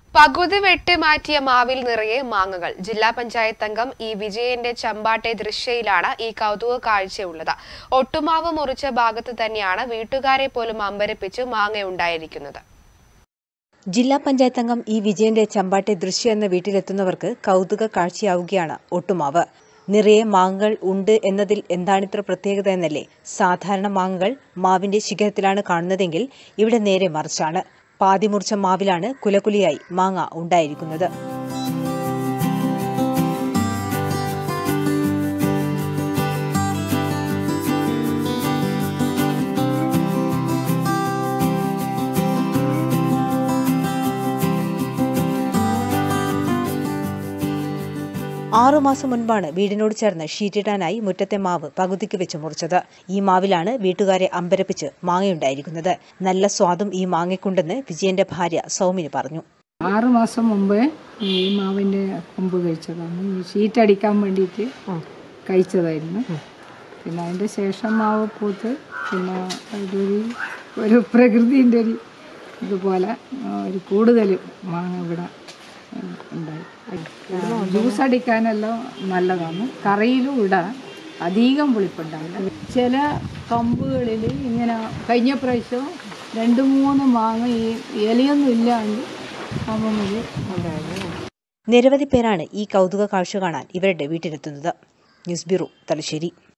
പകുതി വെട്ടി മാറ്റിയ മാവിൽ നിറയെ മാങ്ങകൾ ജില്ലാ പഞ്ചായത്ത് അംഗം ഇ വിജയന്റെ ചമ്പാട്ടെ ദൃശ്യയിലാണ് ഈ കൗതുക കാഴ്ചയുള്ളത് ഒട്ടുമാവ് മുറിച്ച ഭാഗത്ത് തന്നെയാണ് വീട്ടുകാരെ പോലും അമ്പരപ്പിച്ച് മാങ്ങ ഉണ്ടായിരിക്കുന്നത് ജില്ലാ പഞ്ചായത്ത് അംഗം ഇ വിജയന്റെ ചമ്പാട്ടെ ദൃശ്യ എന്ന വീട്ടിലെത്തുന്നവർക്ക് കൗതുക കാഴ്ചയാവുകയാണ് ഒട്ടുമാവ് നിറയെ മാങ്ങകൾ ഉണ്ട് എന്നതിൽ എന്താണിത്ര പ്രത്യേകത എന്നല്ലേ സാധാരണ മാങ്ങകൾ മാവിന്റെ ശിഖരത്തിലാണ് കാണുന്നതെങ്കിൽ ഇവിടെ നേരെ മറിച്ചാണ് പാതിമുറിച്ച മാവിലാണ് കുലകുലിയായി മാങ്ങ ഉണ്ടായിരിക്കുന്നത് ആറുമാസം മുൻപാണ് വീടിനോട് ചേർന്ന് ഷീറ്റിടാനായി മുറ്റത്തെ മാവ് പകുതിക്ക് വെച്ച് മുറിച്ചത് ഈ മാവിലാണ് വീട്ടുകാരെ അമ്പരപ്പിച്ച് മാങ്ങയുണ്ടായിരിക്കുന്നത് നല്ല സ്വാദും ഈ മാങ്ങയ്ക്കുണ്ടെന്ന് വിജയന്റെ ഭാര്യ സൗമിന് പറഞ്ഞു ആറ് മാസം മുമ്പേ ഈ മാവിൻ്റെ കൊമ്പ് കഴിച്ചതാണ് ഈ ഷീറ്റ് അടിക്കാൻ വേണ്ടിയിട്ട് കഴിച്ചതായിരുന്നു പിന്നെ അതിൻ്റെ ശേഷം മാവ് പൂത്ത് പിന്നെ അതൊരു ഒരു പ്രകൃതിൻ്റെ ഒരു ഇതുപോലെ ആ, ഒരു കൂടുതൽ മാങ്ങ ഇവിടെ ഉം, ഉണ്ടായി ജ്യൂസ് അടിക്കാനെല്ലാം നല്ലതാണ് കറിയിലും ഇടാം അധികം പുളിപ്പുണ്ടാവില്ല ചില കമ്പുകളിൽ ഇങ്ങനെ കഴിഞ്ഞ പ്രാവശ്യം രണ്ട് മൂന്ന് മാങ്ങ ഈ ഇലയൊന്നും ഇല്ലാണ്ട് കമ്പുകളിൽ ഉണ്ടായിരുന്നു നിരവധി പേരാണ് ഈ കൗതുക കാഴ്ച കാണാൻ ഇവരുടെ വീട്ടിലെത്തുന്നത് ന്യൂസ് ബ്യൂറോ തലശ്ശേരി